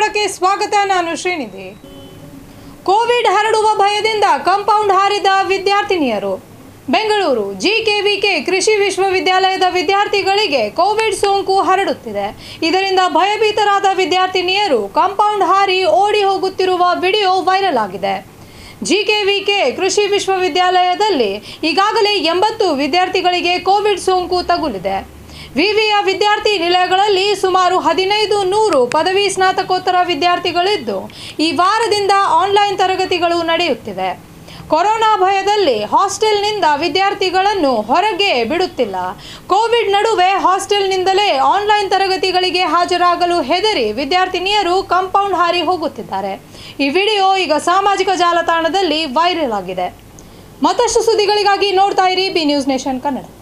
ಕನ್ನಡಕ್ಕೆ ಸ್ವಾಗತ ನಾನು ಶ್ರೀನಿಧಿ ಕೋವಿಡ್ ಹರಡುವ ಭಯದಿಂದ ಕಾಂಪೌಂಡ್ ಹಾರಿದ ವಿದ್ಯಾರ್ಥಿನಿಯರು ಬೆಂಗಳೂರು ಜಿಕೆವಿಕೆ ಕೃಷಿ ವಿಶ್ವವಿದ್ಯಾಲಯದ ವಿದ್ಯಾರ್ಥಿಗಳಿಗೆ ಕೋವಿಡ್ ಸೋಂಕು ಹರಡುತ್ತಿದೆ ಇದರಿಂದ ಭಯಭೀತರಾದ ವಿದ್ಯಾರ್ಥಿನಿಯರು ಕಾಂಪೌಂಡ್ ಹಾರಿ ಓಡಿ ಹೋಗುತ್ತಿರುವ ವಿಡಿಯೋ ವೈರಲ್ ಆಗಿದೆ ಜಿಕೆವಿಕೆ ಕೃಷಿ ವಿಶ್ವವಿದ್ಯಾಲಯದಲ್ಲಿ ಈಗಾಗಲೇ ಎಂಬತ್ತು ವಿದ್ಯಾರ್ಥಿಗಳಿಗೆ ಕೋವಿಡ್ ಸೋಂಕು ತಗುಲಿದೆ ವಿವಿಯ ವಿದ್ಯಾರ್ಥಿ ನಿಲಯಗಳಲ್ಲಿ ಸುಮಾರು ಹದಿನೈದು ನೂರು ಪದವಿ ಸ್ನಾತಕೋತ್ತರ ವಿದ್ಯಾರ್ಥಿಗಳಿದ್ದು ಈ ವಾರದಿಂದ ಆನ್ಲೈನ್ ತರಗತಿಗಳು ನಡೆಯುತ್ತಿವೆ ಕೊರೋನಾ ಭಯದಲ್ಲಿ ಹಾಸ್ಟೆಲ್ನಿಂದ ವಿದ್ಯಾರ್ಥಿಗಳನ್ನು ಹೊರಗೆ ಬಿಡುತ್ತಿಲ್ಲ ಕೋವಿಡ್ ನಡುವೆ ಹಾಸ್ಟೆಲ್ನಿಂದಲೇ ಆನ್ಲೈನ್ ತರಗತಿಗಳಿಗೆ ಹಾಜರಾಗಲು ಹೆದರಿ ವಿದ್ಯಾರ್ಥಿನಿಯರು ಕಾಂಪೌಂಡ್ ಹಾರಿ ಹೋಗುತ್ತಿದ್ದಾರೆ ಈ ವಿಡಿಯೋ ಈಗ ಸಾಮಾಜಿಕ ಜಾಲತಾಣದಲ್ಲಿ ವೈರಲ್ ಆಗಿದೆ ಮತ್ತಷ್ಟು ಸುದ್ದಿಗಳಿಗಾಗಿ ನೋಡ್ತಾ ಇರಿ ಬಿ ನ್ಯೂಸ್ ನೇಷನ್ ಕನ್ನಡ